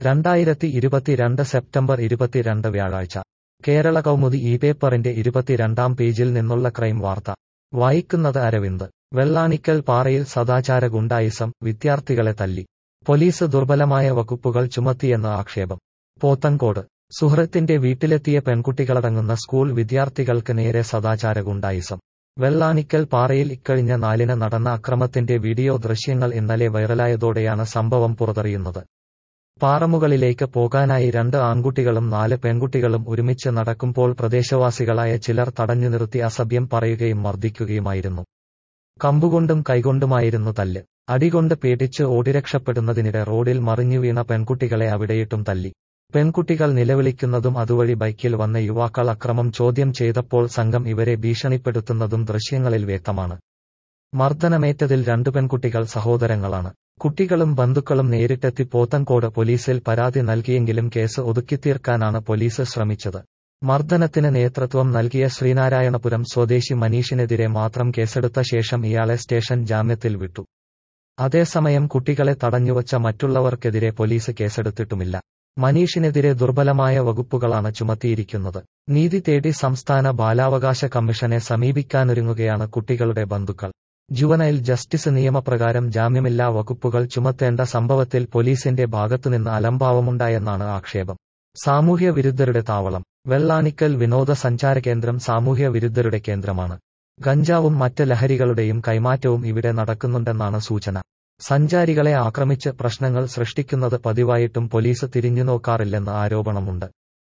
രണ്ടായിരത്തി ഇരുപത്തിരണ്ട് സെപ്റ്റംബർ ഇരുപത്തിരണ്ട് വ്യാഴാഴ്ച കേരള കൗമുദി ഈ പേപ്പറിന്റെ ഇരുപത്തിരണ്ടാം പേജിൽ നിന്നുള്ള ക്രൈം വാർത്ത വായിക്കുന്നത് അരവിന്ദ് വെള്ളാണിക്കൽ പാറയിൽ സദാചാര ഗുണ്ടായിസം വിദ്യാർത്ഥികളെ തല്ലി പോലീസ് ദുർബലമായ വകുപ്പുകൾ ചുമത്തിയെന്ന് ആക്ഷേപം പോത്തങ്കോട് സുഹൃത്തിന്റെ വീട്ടിലെത്തിയ പെൺകുട്ടികളടങ്ങുന്ന സ്കൂൾ വിദ്യാർത്ഥികൾക്ക് നേരെ സദാചാര ഗുണ്ടായിസം വെള്ളാണിക്കൽ പാറയിൽ ഇക്കഴിഞ്ഞ നാലിന് നടന്ന അക്രമത്തിന്റെ വീഡിയോ ദൃശ്യങ്ങൾ ഇന്നലെ വൈറലായതോടെയാണ് സംഭവം പുറത്തറിയുന്നത് പാറമുകളിലേക്ക് പോകാനായി രണ്ട് ആൺകുട്ടികളും നാല് പെൺകുട്ടികളും ഒരുമിച്ച് നടക്കുമ്പോൾ പ്രദേശവാസികളായ ചിലർ തടഞ്ഞു നിർത്തി അസഭ്യം പറയുകയും മർദ്ദിക്കുകയുമായിരുന്നു കമ്പുകൊണ്ടും കൈകൊണ്ടുമായിരുന്നു തല്ല് അടികൊണ്ട് പേടിച്ച് ഓടിരക്ഷപ്പെടുന്നതിനിടെ റോഡിൽ മറിഞ്ഞു വീണ പെൺകുട്ടികളെ അവിടെയിട്ടും തല്ലി പെൺകുട്ടികൾ നിലവിളിക്കുന്നതും അതുവഴി ബൈക്കിൽ വന്ന യുവാക്കൾ അക്രമം ചോദ്യം ചെയ്തപ്പോൾ സംഘം ഇവരെ ഭീഷണിപ്പെടുത്തുന്നതും ദൃശ്യങ്ങളിൽ വ്യക്തമാണ് മർദ്ദനമേറ്റതിൽ രണ്ടു പെൺകുട്ടികൾ സഹോദരങ്ങളാണ് കുട്ടികളും ബന്ധുക്കളും നേരിട്ടെത്തി പോത്തൻകോട് പോലീസിൽ പരാതി നൽകിയെങ്കിലും കേസ് ഒതുക്കിത്തീർക്കാനാണ് പോലീസ് ശ്രമിച്ചത് മർദ്ദനത്തിന് നേതൃത്വം നൽകിയ ശ്രീനാരായണപുരം സ്വദേശി മനീഷിനെതിരെ മാത്രം കേസെടുത്ത ശേഷം ഇയാളെ സ്റ്റേഷൻ ജാമ്യത്തിൽ വിട്ടു അതേസമയം കുട്ടികളെ തടഞ്ഞുവച്ച മറ്റുള്ളവർക്കെതിരെ പോലീസ് കേസെടുത്തിട്ടുമില്ല മനീഷിനെതിരെ ദുർബലമായ വകുപ്പുകളാണ് ചുമത്തിയിരിക്കുന്നത് നീതി തേടി സംസ്ഥാന ബാലാവകാശ കമ്മീഷനെ സമീപിക്കാനൊരുങ്ങുകയാണ് കുട്ടികളുടെ ബന്ധുക്കൾ ജുവനൈൽ ജസ്റ്റിസ് നിയമപ്രകാരം ജാമ്യമില്ലാ വകുപ്പുകൾ ചുമത്തേണ്ട സംഭവത്തിൽ പോലീസിന്റെ ഭാഗത്തുനിന്ന് അലംഭാവമുണ്ടായെന്നാണ് ആക്ഷേപം സാമൂഹ്യ വിരുദ്ധരുടെ താവളം വെള്ളാണിക്കൽ വിനോദസഞ്ചാര കേന്ദ്രം സാമൂഹ്യ വിരുദ്ധരുടെ കേന്ദ്രമാണ് ഗഞ്ചാവും മറ്റ് ലഹരികളുടെയും കൈമാറ്റവും ഇവിടെ നടക്കുന്നുണ്ടെന്നാണ് സൂചന സഞ്ചാരികളെ ആക്രമിച്ച് പ്രശ്നങ്ങൾ സൃഷ്ടിക്കുന്നത് പതിവായിട്ടും പോലീസ് തിരിഞ്ഞുനോക്കാറില്ലെന്ന് ആരോപണമുണ്ട്